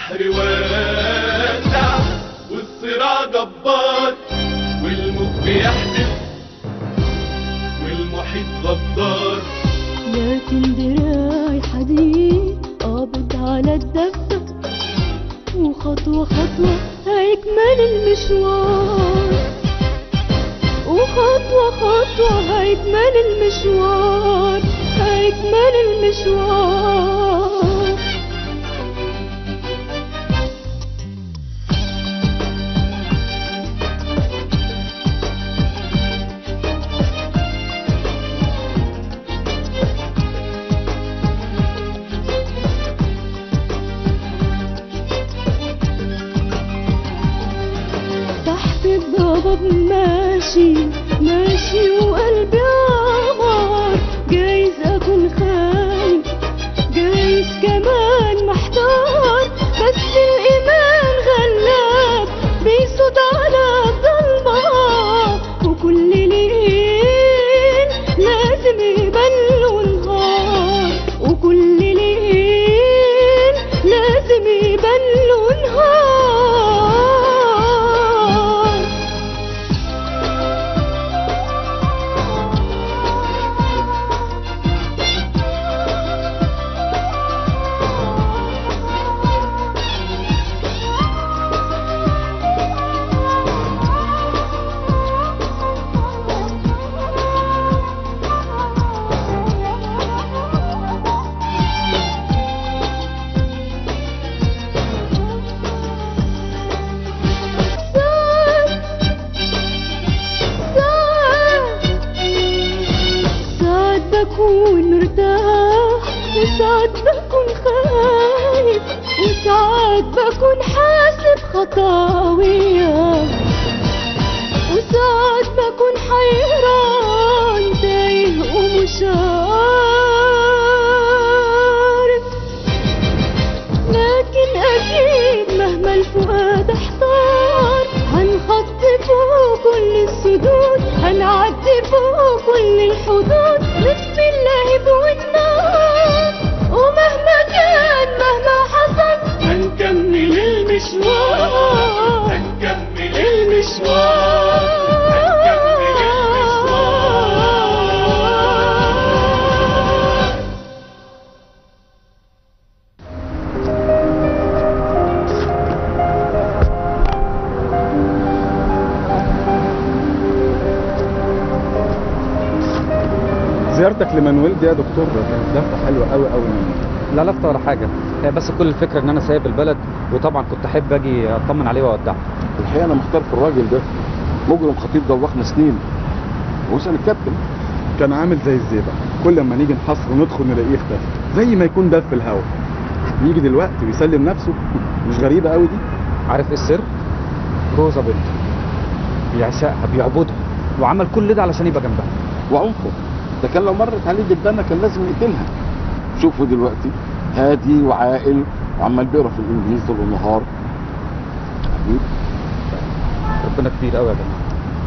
البحر واسع والصراع جبار والموج بيحدف والمحيط غدار لكن دراعي حديد قابض على الدفة وخطوة خطوة هيكمل المشوار وخطوة خطوة هيكمل المشوار هيكمل المشوار تحت الضباب ماشي ماشي وقلبي عمار جايز اكون خايف جايز كمان محتار بس الايمان غلاب بيصوت على الضلمه وكل ليل لازم يبان له نهار وكل ليل لازم يبان له نهار ساعات بكون مرتاح وساعات بكون خايف وساعات بكون حاسب خطاوية وساعات بكون حيران تايه ومش عارف لكن أكيد مهما الفؤاد احتار هنخطي فوق كل السدود هنعدي فوق كل الحدود نطفي اللهب والنار ومهما كان مهما حصل هنكمل المشوار هنكمل المشوار هنكمل المشوار زيارتك لمانويل دي يا دكتور كانت لفه حلوه قوي قوي منك لا لفته ولا حاجه هي بس كل الفكره ان انا سايب البلد وطبعا كنت احب اجي اطمن عليه واودعه الحقيقه انا مختار في الراجل ده مجرم خطيب دوخنا سنين وسام الكابتن كان عامل زي الزيبق كل ما نيجي نحصر وندخل نلاقيه اختفى زي ما يكون دف في الهوا يجي دلوقتي ويسلم نفسه مش غريبه قوي دي عارف ايه السر روزا بنت بيعشقها بيعبدها وعمل كل ده علشان يبقى جنبها وعنفه ده كان لو مرت عليه دبانه كان لازم يقتلها شوفوا دلوقتي هادي وعاقل وعمال بيقرا في الانجليزي طول النهار حبيبي ربنا كبير قوي يا جماعه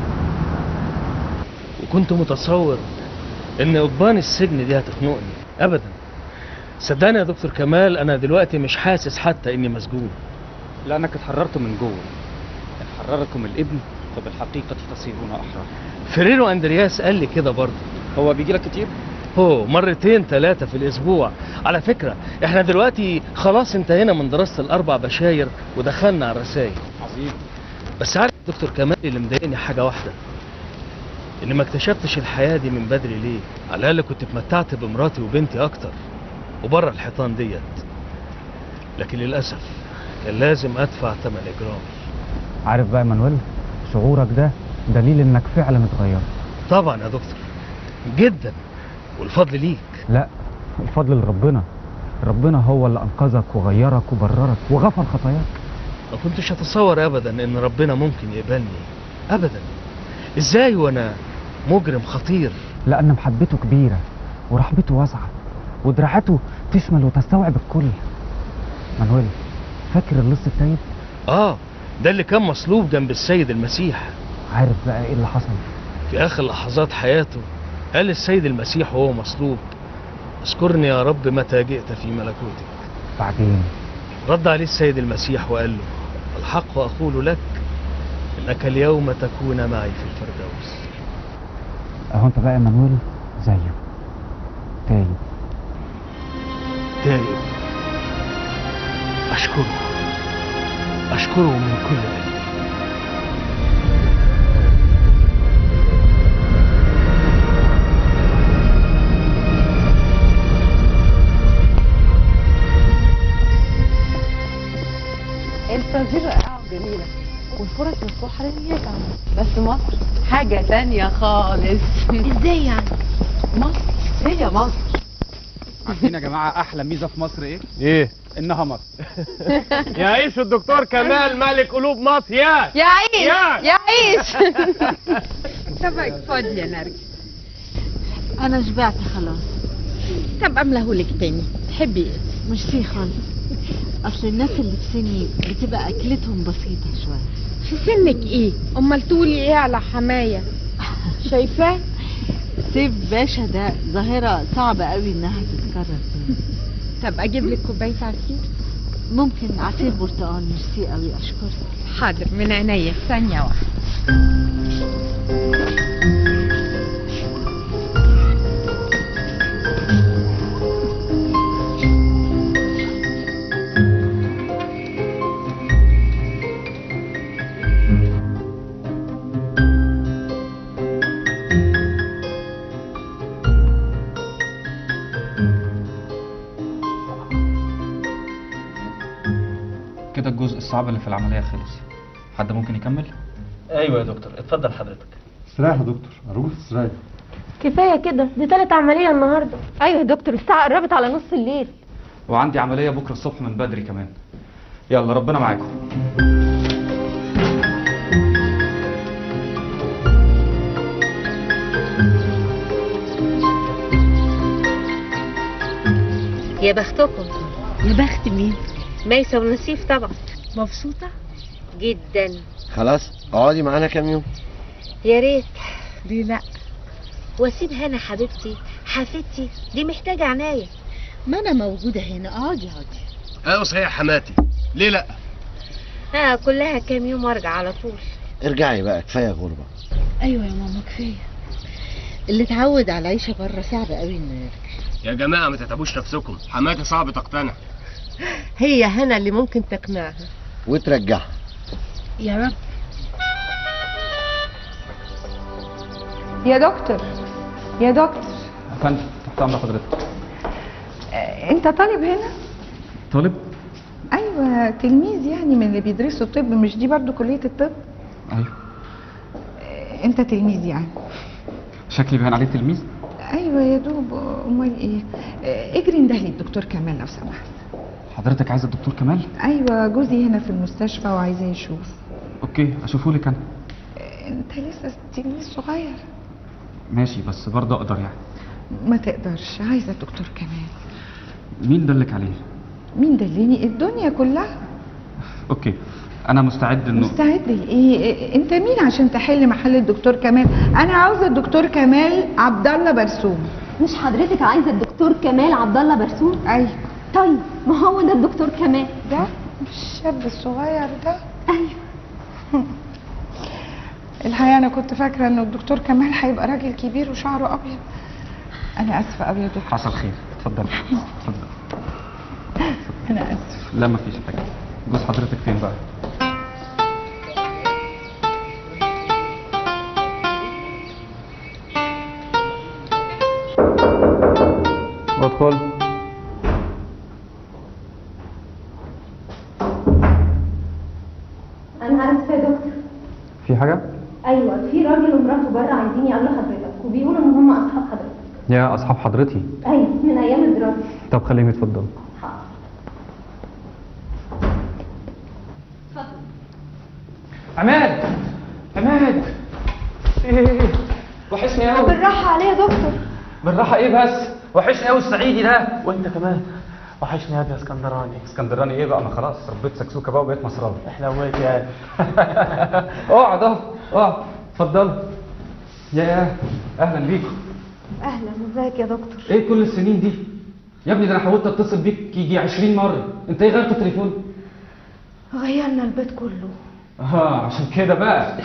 وكنت متصور ان قضبان السجن دي هتخنقني ابدا صدقني يا دكتور كمال انا دلوقتي مش حاسس حتى اني مسجون لانك اتحررت من جوه ان حرركم الابن فبالحقيقه تصيرون احرار فريرو اندرياس قال لي كده برضه هو بيجي لك كتير هو مرتين ثلاثة في الأسبوع على فكرة احنا دلوقتي خلاص انتهينا من دراسة الأربع بشاير ودخلنا على الرسايل عظيم بس عارف يا دكتور كمال اللي مضايقني حاجة واحدة إني ما اكتشفتش الحياة دي من بدري ليه على الأقل كنت اتمتعت بمراتي وبنتي أكتر وبره الحيطان ديت لكن للأسف كان لازم أدفع ثمن إجرامي عارف بقى يا مانويل شعورك ده دليل انك فعلا اتغيرت طبعا يا دكتور جدا والفضل ليك لا الفضل لربنا ربنا هو اللي انقذك وغيرك وبررك وغفر خطاياك ما كنتش اتصور ابدا ان ربنا ممكن يقبلني ابدا ازاي وانا مجرم خطير لان محبته كبيره ورحمته واسعه ودراعته تشمل وتستوعب الكل مانويل فاكر اللص التايب اه ده اللي كان مصلوب جنب السيد المسيح عارف بقى ايه اللي حصل في اخر لحظات حياته قال السيد المسيح وهو مصلوب اذكرني يا رب متى جئت في ملكوتك بعدين رد عليه السيد المسيح وقال له الحق أقول لك إنك اليوم تكون معي في الفردوس اهو انت بقى يا مانويل زيه تايب تائب أشكره أشكره من كل قلبي الفوازير رائعة وجميلة والفرص مفتوحة للنيابة بس مصر حاجة تانية خالص ازاي يعني؟ مصر هي مصر عارفين يا جماعه احلى ميزه في مصر ايه إيه انها مصر يعيش الدكتور كمال ملك قلوب مصر يا يعيش يا. يعيش طبعك فاضي يا نرجس انا شبعت خلاص طب املهولك تاني تحبي ايه؟ مش فيه خالص اصل الناس اللي في سني بتبقى اكلتهم بسيطه شويه في سنك ايه؟ امال تقولي ايه على حماية؟ شايفاه؟ سيف باشا ده ظاهره صعبه قوي انها تتكرر تاني طب اجيب لك كوباية عصير؟ ممكن عصير برتقال ميرسي قوي اشكرك حاضر من عينيا ثانية واحدة كده الجزء الصعب اللي في العمليه خلص حد ممكن يكمل أيوة يا دكتور اتفضل حضرتك استريح يا دكتور أروح استريح كفايه كده دي تالت عمليه النهارده ايوه يا دكتور الساعه قربت على نص الليل وعندي عمليه بكره الصبح من بدري كمان يلا ربنا معاكم يا بختكم يا بخت مين؟ ميسة ونسيف طبعا مبسوطة؟ جدا خلاص اقعدي معانا كام يوم يا ريت ليه لا؟ واسيب هنا حبيبتي حفيدتي دي محتاجه عنايه ما انا موجودة هنا اقعدي اقعدي ايوه صحيح حماتي ليه لا اه كلها كام يوم وارجع على طول ارجعي بقى كفايه غربه ايوه يا ماما كفاية اللي اتعود على العيشة بره صعب قوي انه يرجع يا جماعه ما تتعبوش نفسكم حماتي صعب تقتنع هي هنا اللي ممكن تقنعها وترجعها يا رب يا دكتور يا دكتور يا فندم تحت امر حضرتك آه، انت طالب هنا طالب ايوه تلميذ يعني من اللي بيدرسوا طب مش دي برضو كلية الطب ايوه آه، انت تلميذ يعني شكلي باين عليه تلميذ ايوه يا دوب امال ايه آه، اجري انده لي الدكتور كمال لو سمحت حضرتك عايز الدكتور كمال ايوه جوزي هنا في المستشفى وعايزاه يشوف اوكي اشوفه لك انا آه، انت لسه تلميذ صغير ماشي بس برضه اقدر يعني ما تقدرش عايزه الدكتور كمال مين دلك عليه مين دلني الدنيا كلها اوكي انا مستعد انه مستعد لايه إيه- انت مين عشان تحل محل الدكتور كمال انا عاوزه الدكتور كمال عبد الله برسوم مش حضرتك عايزه الدكتور كمال عبد الله برسوم ايوه طيب ما هو ده الدكتور كمال ده الشاب الصغير ده ايوه الحقيقه انا كنت فاكره ان الدكتور كمال هيبقى راجل كبير وشعره ابيض انا اسفه قوي يا دكتور حصل خير اتفضل اتفضل انا اسفه لا مفيش حاجه جوز حضرتك فين بقى ادخل انا اسفه يا دكتور في حاجه ايوه في راجل ومراته بره عايزين يقابلوا حضرتك وبيقولوا ان هم اصحاب حضرتك يا اصحاب حضرتي ايوه من ايام الدراسه طب خليهم يتفضلوا عماد عماد ايه وحشني قوي بالراحه عليه يا دكتور بالراحه ايه بس وحشني قوي الصعيدي ده وانت كمان وحشني هذا اسكندراني اسكندراني ايه بقى ما خلاص ربيت سكسوكه بقى وبقيت مصراوي احنا ويك يا اقعد اهو اقعد اتفضلوا يا اهلا بيكم اهلا ازيك يا دكتور ايه كل السنين دي يا ابني ده انا حاولت اتصل بيك يجي 20 مره انت ايه غيرت التليفون غيرنا البيت كله اه عشان كده بقى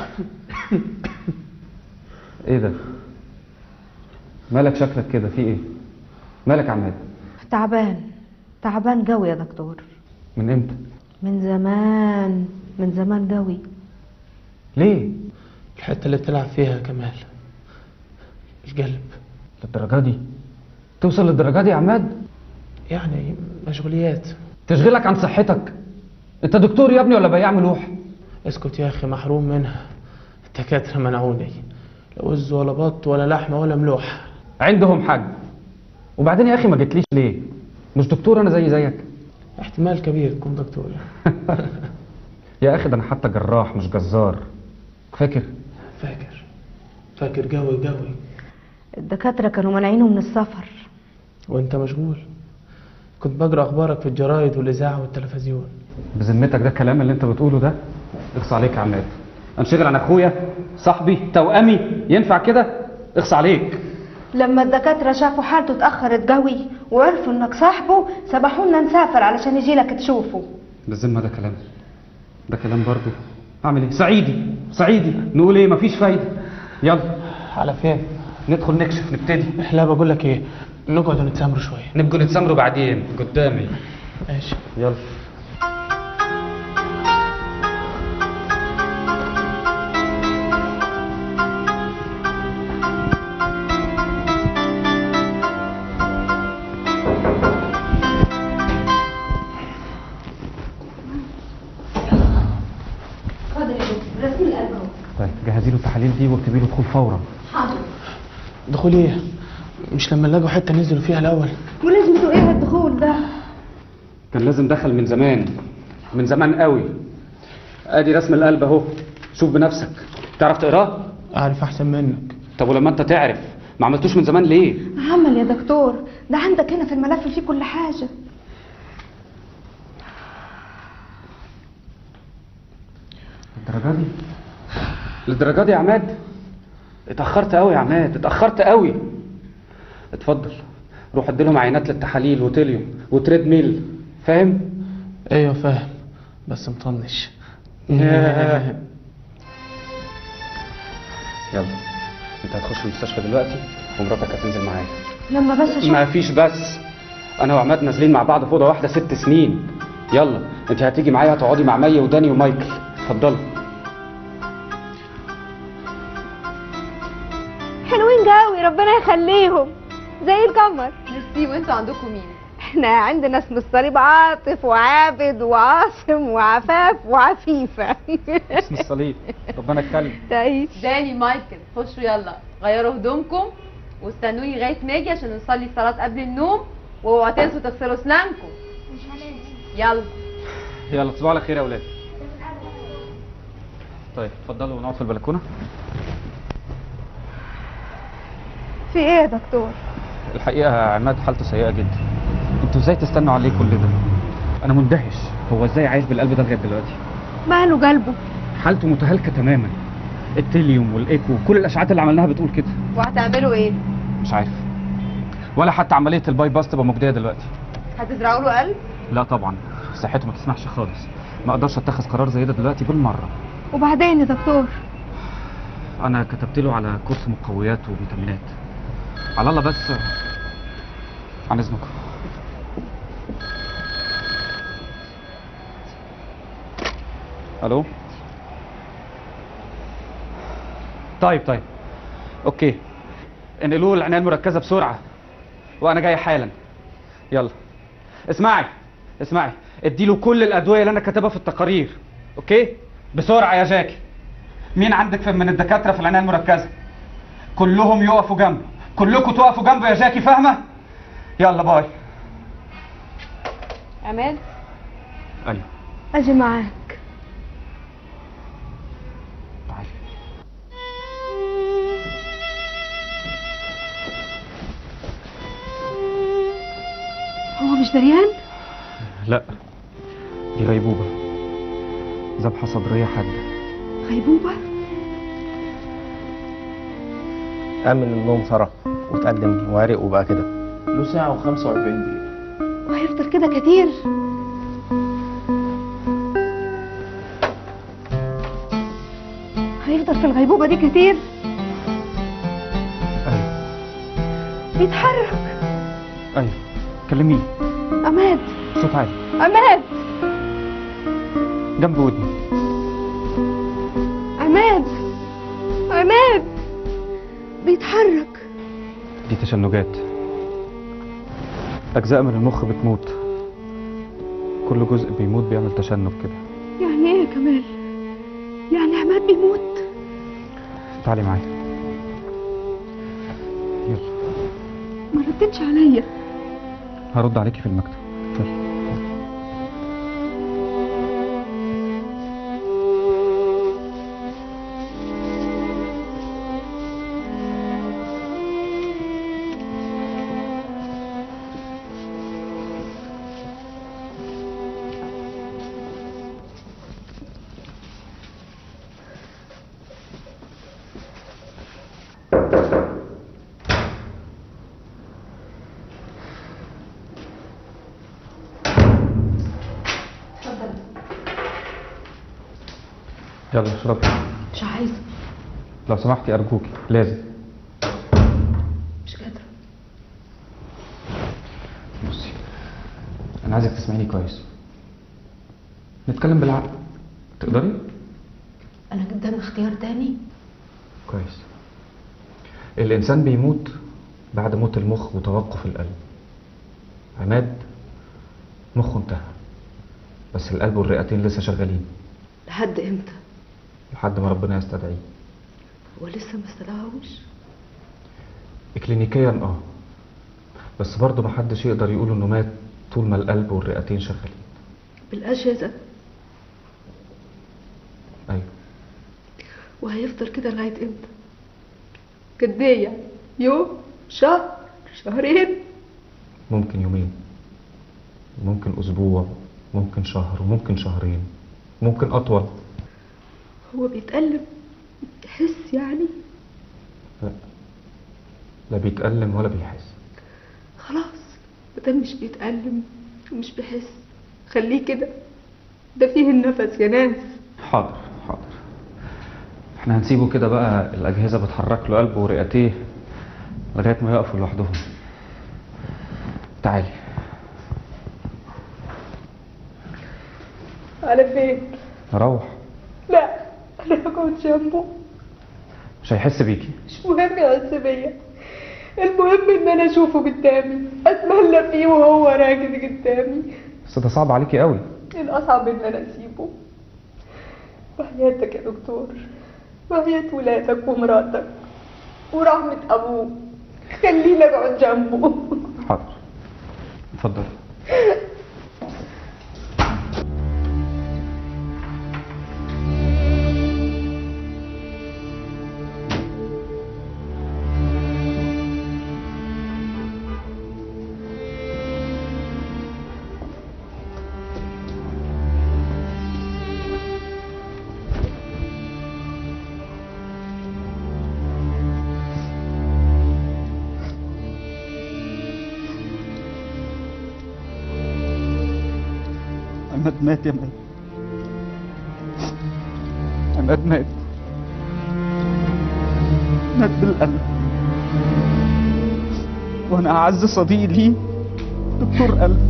ايه ده مالك شكلك كده في ايه مالك يا عماد تعبان تعبان قوي يا دكتور من امتى من زمان من زمان قوي ليه الحتة اللي بتلعب فيها يا كمال القلب للدرجه دي توصل للدرجه دي يا عماد يعني مشغوليات تشغلك عن صحتك انت دكتور يا ابني ولا بياع ملوح اسكت يا اخي محروم منها الدكاترة منعوني لا وز ولا بط ولا لحمة ولا ملوحة عندهم حاج وبعدين يا اخي ما جيتليش ليه مش دكتور انا زي زيك احتمال كبير تكون دكتور يا اخي ده انا حتى جراح مش جزار فاكر فاكر فاكر قوي قوي الدكاترة كانوا مانعينه من السفر وانت مشغول كنت بقرا اخبارك في الجرايد والاذاعه والتلفزيون بذمتك ده الكلام اللي انت بتقوله ده اخص عليك يا عماد انشغل عن اخويا صاحبي توأمي ينفع كده اخص عليك لما الدكاترة شافوا حالته اتأخرت قوي وعرفوا انك صاحبه سبحونا نسافر علشان يجي لك تشوفه بالذمة ده كلام ده كلام برضه اعمل ايه صعيدي صعيدي نقول ايه مفيش فايدة يلا على فين ندخل نكشف نبتدي لا بقول لك ايه نقعد ونتسامروا شويه نبقوا نتسامروا بعدين قدامي ماشي يلا اتفضل يا دكتور رسمي القلب اهو طيب جهزي له التحاليل دي واكتبي له دخول فورا حاضر دخول ايه مش لما نلاقوا حته ننزلوا فيها الاول ولازمته ايه الدخول ده كان لازم دخل من زمان من زمان قوي ادي رسم القلب اهو شوف بنفسك تعرف تقراه اعرف احسن منك طب ولما انت تعرف ما عملتوش من زمان ليه عمل يا دكتور ده عندك هنا في الملف فيه كل حاجة الدرجه دي للدرجه دي يا عماد اتاخرت قوي يا عماد اتاخرت قوي اتفضل روح اديلهم عينات للتحاليل وتليوم وتريد ميل فاهم ايوه فاهم بس مطنش ياه. يلا انت هتخش المستشفى دلوقتي ومراتك هتنزل معايا لما بس اشوف ما فيش بس انا وعماد نازلين مع بعض في اوضه واحده ست سنين يلا انت هتيجي معايا هتقعدي مع مي وداني ومايكل اتفضلوا حلوين قوي ربنا يخليهم زي القمر ميرسي وانتوا عندكم مين؟ احنا عندنا اسم الصليب عاطف وعابد وعاصم وعفاف وعفيفة اسم الصليب ربنا يخلي تعيش داني مايكل خشوا يلا غيروا هدومكم واستنوني لغايه ما اجي عشان نصلي الصلاه قبل النوم واوعوا تنسوا تغسلوا اسنانكم يلا يلا تصبحوا على خير يا اولاد طيب اتفضلوا نقعد في البلكونه في ايه يا دكتور الحقيقه عماد حالته سيئه جدا انتوا ازاي تستنوا عليه كل ده انا مندهش هو ازاي عايش بالقلب ده لغايه دلوقتي ماله قلبه حالته متهالكه تماما التليوم والايكو وكل الاشعاعات اللي عملناها بتقول كده وهتعملوا ايه؟ مش عارف ولا حتى عمليه الباي باس تبقى مجديه دلوقتي هتزرعوا له قلب؟ لا طبعا صحته ما تسمحش خالص ما اقدرش اتخذ قرار زي ده دلوقتي بالمره وبعدين يا دكتور انا كتبت له على كورس مقويات وفيتامينات على الله بس عن اذنكم الو طيب طيب اوكي انقلوه العنايه المركزه بسرعه وانا جاي حالا يلا اسمعي اسمعي اديله كل الادويه اللي انا كاتبها في التقارير اوكي بسرعه يا جاكي مين عندك في- من الدكاتره في العنايه المركزه كلهم يقفوا جنبه كلكم تقفوا جنبه يا جاكي فاهمه يلا باي عماد ايوه اجي معاك هو مش دريان لا دي غيبوبه ذبحه صدريه حاده غيبوبة قام من النوم صرخ وتقدم وعرق وبقى كده له ساعه و45 دقيقه هيفضل كده كتير هيفضل في الغيبوبة دي كتير ايوه بيتحرك ايوه كلميني عماد صوت عالي عماد جنب ودني عماد عماد بيتحرك دي تشنجات اجزاء من المخ بتموت كل جزء بيموت بيعمل تشنج كده يعني ايه يا كمال يعني عماد بيموت تعالي معايا يلا ما ردتش عليا هرد عليكي في المكتب يلا يلا اشربي مش عايزه لو سمحتي ارجوكي لازم مش قادره بصي انا عايزك تسمعيني كويس نتكلم بالعقل تقدري انا قدامي اختيار تاني كويس الانسان بيموت بعد موت المخ وتوقف القلب عماد مخه انتهى بس القلب والرئتين لسه شغالين لحد امتى لحد ما ربنا يستدعيه هو لسه ما استدعاهوش كلينيكيا اه بس برضه محدش يقدر يقول انه مات طول ما القلب والرئتين شغالين بالاجهزه ايوه وهيفضل كده لغايه امتى قد ايه يعني يوم شهر شهرين ممكن يومين ممكن اسبوع ممكن شهر وممكن شهرين ممكن اطول هو بيتألم يحس يعني لا لا بيتألم ولا بيحس خلاص مادام مش بيتألم ومش بيحس خليه كده ده فيه النفس يا ناس حاضر حاضر احنا هنسيبه كده بقى الأجهزة بتحرك له قلبه ورئتيه لغاية ما يقفوا لوحدهم تعالي على فين نروح لا انا هقعد جنبه مش هيحس بيكي مش مهم يحس بيا المهم ان انا اشوفه قدامي اتملى فيه وهو راكد قدامي بس ده صعب عليكي قوي الاصعب ان انا اسيبه وحياتك يا دكتور وحياة ولادك ومراتك ورحمة ابوك خليني اقعد جنبه حاضر اتفضل عماد مات يا مات عماد مات مات بالقلب وانا اعز صديق ليه دكتور قلب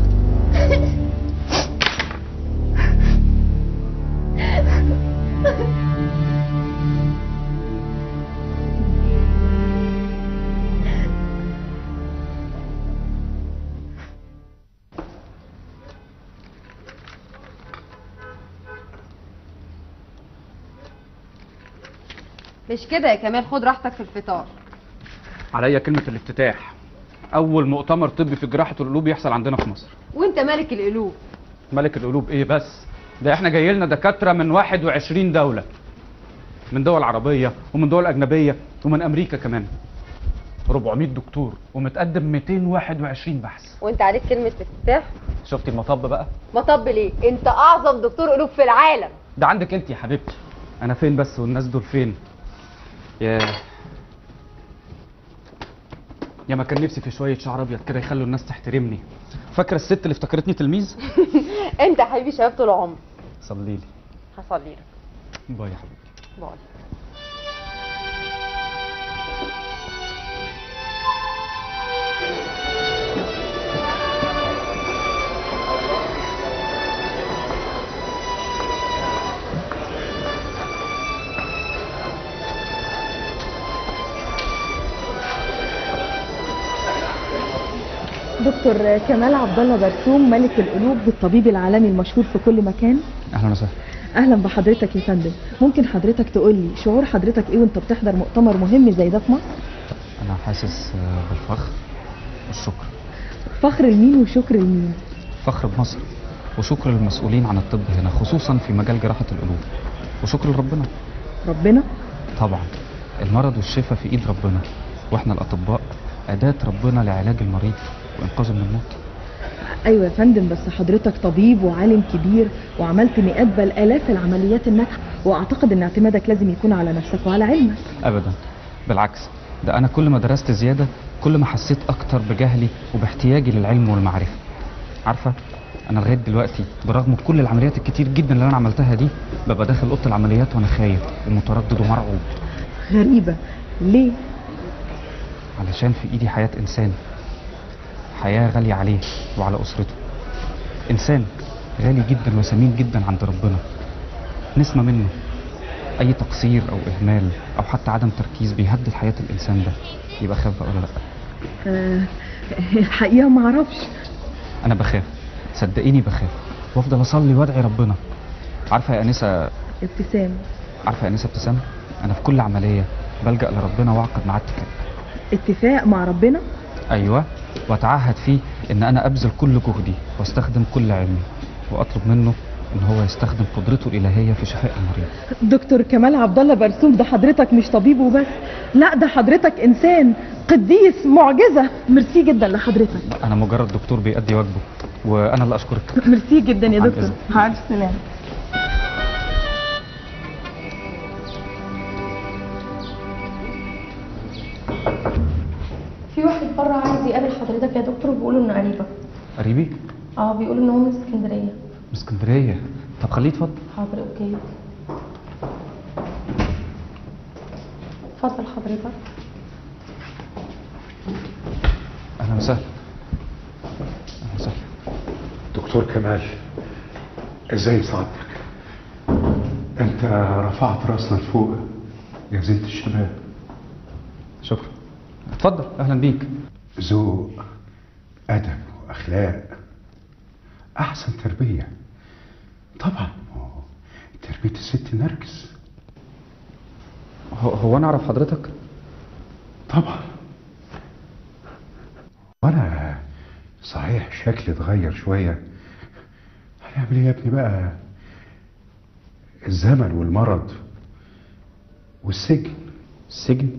مش كده يا كمال خد راحتك في الفطار عليا كلمة الافتتاح أول مؤتمر طبي في جراحة القلوب يحصل عندنا في مصر وانت مالك القلوب ملك القلوب إيه بس ده إحنا جاي لنا دكاترة من 21 دولة من دول عربية ومن دول أجنبية ومن أمريكا كمان 400 دكتور ومتقدم 221 بحث وانت عليك كلمة افتتاح شفتي المطب بقى مطب ليه انت اعظم دكتور قلوب في العالم ده عندك انت يا حبيبتي انا فين بس والناس دول فين يا يا ما كان نفسي في شويه شعر ابيض كده يخلوا الناس تحترمني فاكره الست اللي افتكرتني تلميذ انت يا حبيبي شباب طول عمري صلي لي هصلي لك باي يا حبيبي باي دكتور كمال عبد الله برسوم ملك القلوب الطبيب العالمي المشهور في كل مكان اهلا وسهلا اهلا بحضرتك يا فندم ممكن حضرتك تقول لي شعور حضرتك ايه وانت بتحضر مؤتمر مهم زي ده في مصر انا حاسس آه، بالفخر والشكر فخر لمين وشكر لمين فخر بمصر وشكر للمسؤولين عن الطب هنا خصوصا في مجال جراحة القلوب وشكر لربنا ربنا طبعا المرض والشفاء في ايد ربنا واحنا الاطباء اداة ربنا لعلاج المريض وانقاذه من الموت ايوه يا فندم بس حضرتك طبيب وعالم كبير وعملت مئات بل الاف العمليات الناجحه واعتقد ان اعتمادك لازم يكون على نفسك وعلى علمك ابدا بالعكس ده انا كل ما درست زيادة كل ما حسيت اكتر بجهلي وباحتياجي للعلم والمعرفة عارفة انا لغاية دلوقتي برغم كل العمليات الكتير جدا اللي انا عملتها دي ببقى داخل اوضه العمليات وانا خايف ومتردد ومرعوب غريبه ليه علشان في ايدي حياة انسان حياة غالية عليه وعلى اسرته انسان غالي جدا وثمين جدا عند ربنا نسمة منه اي تقصير او اهمال او حتى عدم تركيز بيهدد حياة الانسان ده يبقى خاف بقى ولا لا آه الحقيقه ما اعرفش انا بخاف صدقيني بخاف وافضل اصلي وادعي ربنا عارفه يا انسه ابتسام عارفه يا انسه ابتسام انا في كل عمليه بلجا لربنا واعقد معاه اتفاق اتفاق مع ربنا ايوه واتعهد فيه ان انا ابذل كل جهدي واستخدم كل علمي واطلب منه ان هو يستخدم قدرته الالهيه في شفاء المريض دكتور كمال عبد الله برسوم ده حضرتك مش طبيب وبس لا ده حضرتك انسان قديس معجزه ميرسي جدا لحضرتك انا مجرد دكتور بيأدي واجبه وانا اللي اشكرك ميرسي جدا يا عن دكتور إذنك. مع الف سلامه في واحد بره عايز يقابل حضرتك يا دكتور وبيقولوا انه قريبك قريبي اه بيقولوا ان هو من اسكندريه من اسكندريه طب خليه يتفضل حاضر اوكي اتفضل حضرتك اهلا وسهلا اهلا وسهلا دكتور كمال ازاي سعادتك انت رفعت راسنا لفوق يا زينة الشباب شكرا اتفضل اهلا بيك ذوق ادب واخلاق احسن تربيه طبعا هو تربيه الست نرجس هو, هو انا اعرف حضرتك طبعا وانا صحيح شكلي اتغير شويه هنعمل ايه يا ابني بقى الزمن والمرض والسجن السجن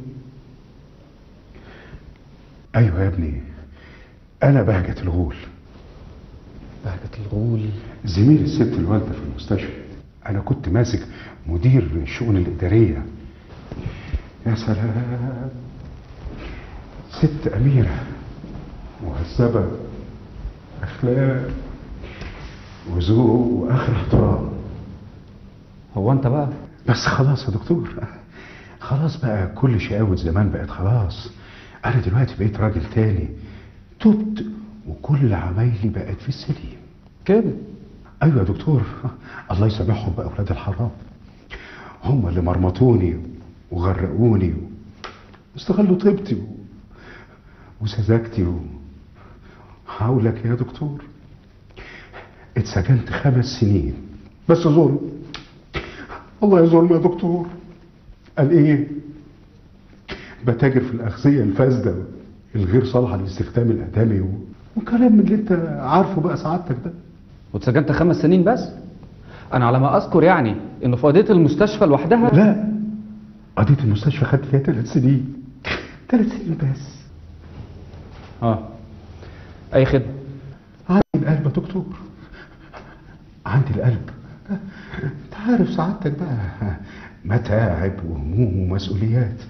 ايوه يا ابني انا بهجة الغول بهجة الغول زميل الست الوالدة في المستشفى انا كنت ماسك مدير الشؤون الادارية يا سلام ست اميرة مهذبة اخلاق وذوق واخر احترام هو انت بقى بس خلاص يا دكتور خلاص بقى كل شقاوة زمان بقت خلاص انا دلوقتي بقيت راجل تاني تبت وكل عمايلي بقت في السليم كده ايوه يا دكتور الله يسامحهم بقى اولاد الحرام هم اللي مرمطوني وغرقوني واستغلوا طيبتي و- وسذاجتي و... هقول لك يا دكتور اتسجنت خمس سنين بس ظلم الله يظلم يا دكتور قال ايه بتاجر في الاغذيه الفاسده الغير صالحه للاستخدام الادمي و... وكلام من اللي انت عارفه بقى سعادتك ده واتسجنت خمس سنين بس انا على ما اذكر يعني انه في قضيه المستشفى لوحدها لا قضيه المستشفى خدت فيها ثلاث سنين ثلاث سنين بس اه اي خدمه عندي القلب يا دكتور عندي القلب انت عارف سعادتك بقى متاعب وهموم ومسؤوليات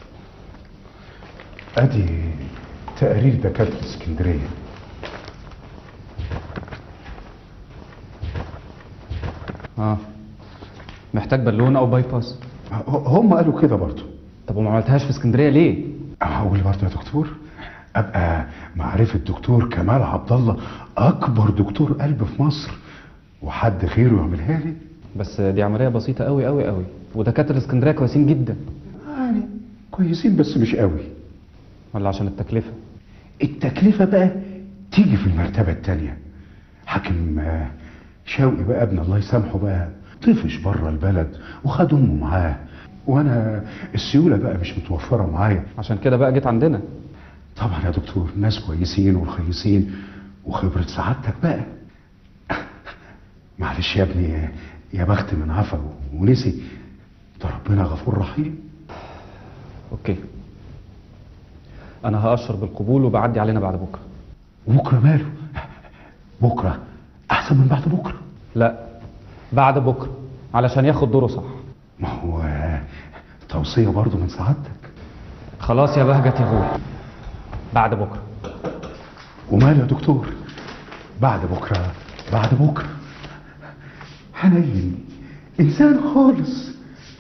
ادي تقارير دكاتره اسكندريه اه محتاج بالونه او باي باس هم قالوا كده برضه طب وما عملتهاش في اسكندريه ليه هقول برضه يا دكتور ابقى معرفه دكتور كمال عبد الله اكبر دكتور قلب في مصر وحد غيره يعملها لي بس دي عمليه بسيطه قوي قوي قوي ودكاتره اسكندريه كويسين جدا يعني كويسين بس مش قوي ولا عشان التكلفه التكلفه بقى تيجي في المرتبه التانية حاكم آه، شوقي بقى ابن الله يسامحه بقى طفش بره البلد وخد امه معاه وانا السيوله بقى مش متوفره معايا عشان كده بقى جيت عندنا طبعا يا دكتور ناس كويسين ورخيصين وخبره سعادتك بقى معلش يا ابني يا بخت من عفا ونسي ده ربنا غفور رحيم اوكي انا هاشر بالقبول وبعدي علينا بعد بكره بكره ماله بكره احسن من بعد بكره لا بعد بكره علشان ياخد دوره صح ما هو توصيه برضه من سعادتك خلاص يا بهجت يا غول بعد بكره وماله يا دكتور بعد بكره بعد بكره حنين انسان خالص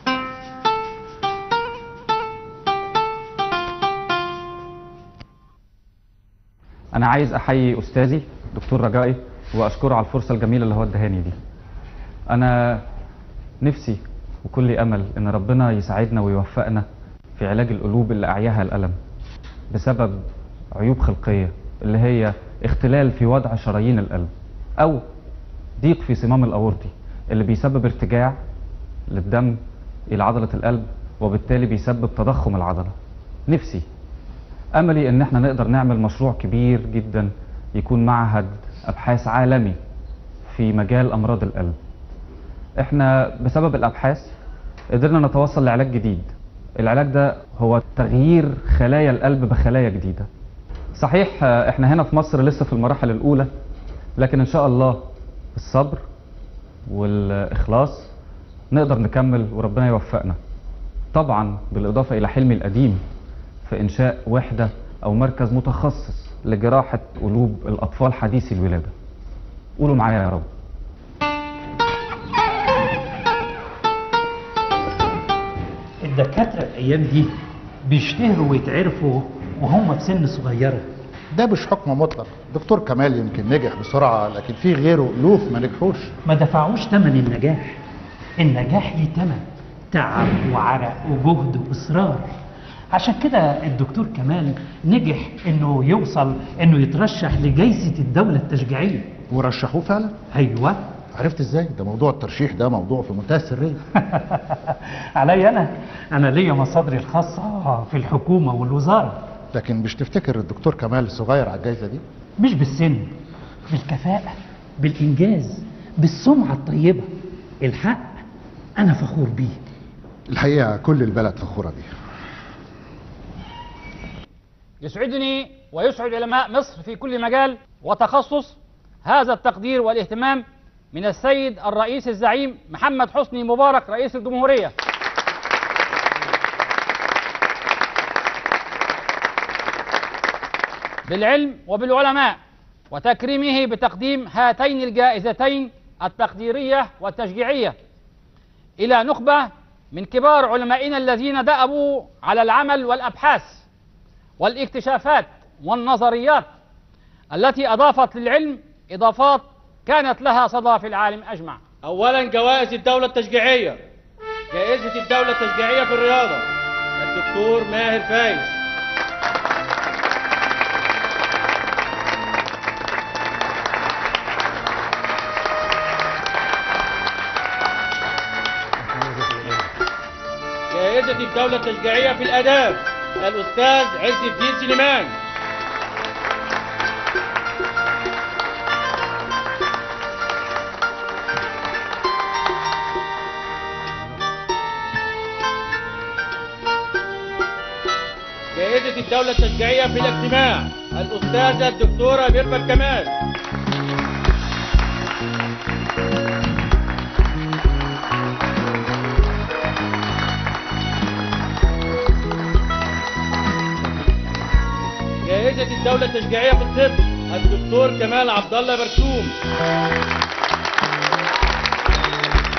انا عايز احيي استاذي دكتور رجائي واشكره على الفرصه الجميله اللي هو ادهاني دي انا نفسي وكل امل ان ربنا يساعدنا ويوفقنا في علاج القلوب اللي اعياها الالم بسبب عيوب خلقيه اللي هي اختلال في وضع شرايين القلب او ضيق في صمام الاورطي اللي بيسبب ارتجاع للدم الى عضله القلب وبالتالي بيسبب تضخم العضله نفسي املي ان احنا نقدر نعمل مشروع كبير جدا يكون معهد ابحاث عالمي في مجال امراض القلب احنا بسبب الابحاث قدرنا نتوصل لعلاج جديد العلاج ده هو تغيير خلايا القلب بخلايا جديده صحيح آه، احنا هنا في مصر لسه في المراحل الاولى لكن ان شاء الله الصبر والاخلاص نقدر نكمل وربنا يوفقنا طبعا بالاضافه الى حلمي القديم في انشاء وحده او مركز متخصص لجراحه قلوب الاطفال حديثي الولاده قولوا معايا يا رب الدكاترة الأيام دي بيشتهروا ويتعرفوا وهم في سن صغيرة ده مش حكم مطلق دكتور كمال يمكن نجح بسرعة لكن في غيره ألوف ما نجحوش ما دفعوش تمن النجاح النجاح ليه تمن تعب وعرق وجهد وإصرار عشان كده الدكتور كمال نجح انه يوصل انه يترشح لجائزة الدولة التشجيعية ورشحوه فعلا ايوه عرفت ازاي ده موضوع الترشيح ده موضوع في منتهى السرية علي انا انا ليا مصادري الخاصة في الحكومة والوزارة لكن مش تفتكر الدكتور كمال صغير على الجائزة دي مش بالسن بالكفاءة بالإنجاز بالسمعة الطيبة الحق أنا فخور بيه الحقيقة كل البلد فخورة بيه يسعدني ويسعد علماء مصر في كل مجال وتخصص هذا التقدير والاهتمام من السيد الرئيس الزعيم محمد حسني مبارك رئيس الجمهورية بالعلم وبالعلماء وتكريمه بتقديم هاتين الجائزتين التقديرية والتشجيعية إلى نخبة من كبار علمائنا الذين دأبوا على العمل والأبحاث والاكتشافات والنظريات التي أضافت للعلم إضافات كانت لها صدى في العالم أجمع اولا جوائز الدولة التشجيعية جائزة الدولة التشجيعية في الرياضة الدكتور ماهر فايز جائزة الدولة التشجيعية في الآداب الأستاذ عز الدين سليمان جائزة الدولة التشجيعية في الاجتماع الأستاذة الدكتورة ميرفت كمال جائزة الدولة التشجيعية في الطب الدكتور كمال عبد الله برسوم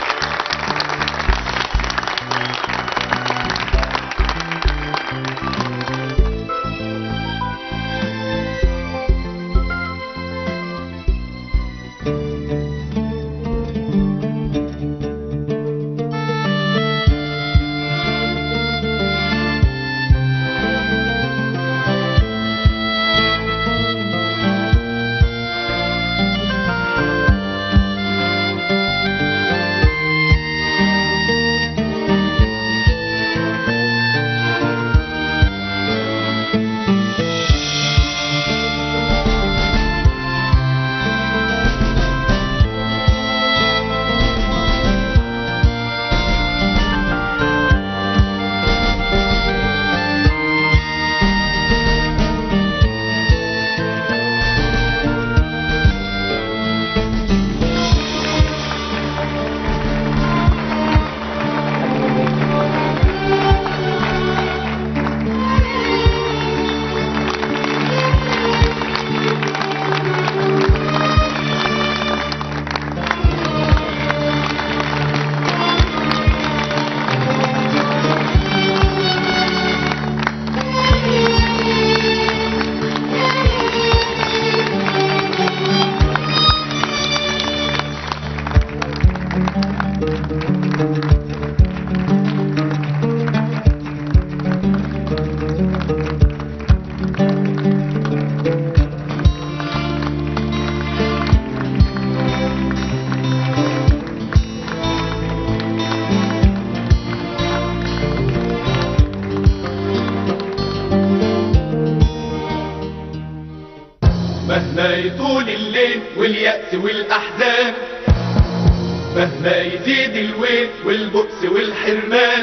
مهما يطول الليل واليأس والأحزان مهما يزيد الويل والبؤس والحرمان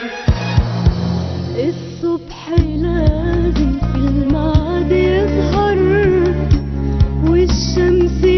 الصبح لازم في الميعاد يظهر والشمس